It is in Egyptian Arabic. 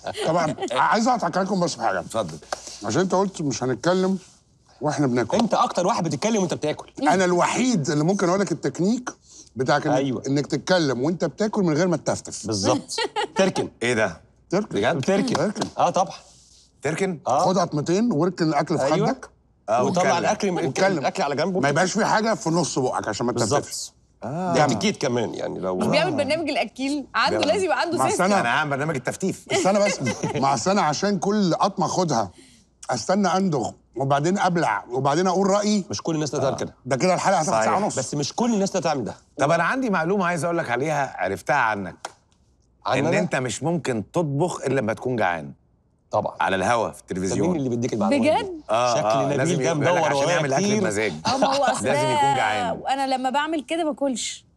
طبعا عايز اقطع كلامكم بس في حاجه اتفضل عشان انت قلت مش هنتكلم واحنا بناكل انت اكتر واحد بتتكلم وانت بتاكل انا الوحيد اللي ممكن اقول لك التكنيك بتاعك إنك, أيوة. انك تتكلم وانت بتاكل من غير ما تتفتف بالظبط تركن ايه ده تركن بجد تركن تركن. اه طبعا تركن اه خد قطمتين واركن الاكل في أيوة. خدك آه، وطلع واتكلم. الاكل من واتكلم. الاكل على جنبه ما يبقاش في حاجه في نص بقك عشان ما تتفتفش بالظبط ده اتيكيت كمان يعني لو مش بيعمل برنامج الاكيل عنده بيعمل. لازم يبقى عنده مع سيستم السنة. انا عامل برنامج التفتيف استنى بس مع السنه عشان كل قطمه اخدها استنى اندغ وبعدين ابلع وبعدين اقول رايي مش كل الناس تقدر كده ده كده الحلقه هتاخد صحيح. ساعه ونص بس مش كل الناس تقدر تعمل ده طب انا عندي معلومه عايز اقول لك عليها عرفتها عنك ان عننا؟ انت مش ممكن تطبخ الا لما تكون جعان طبعا على الهوا في طب مين التلفزيون اللي بيديك المعلومات بجد؟ دي؟ آه، شكل آه، لازم نبيل يقول ده لك مدور عشان ورايا يعمل اكل كتير بمزاج اه ما هو اصل لازم ده- يكون جعان. وانا لما بعمل كده باكلش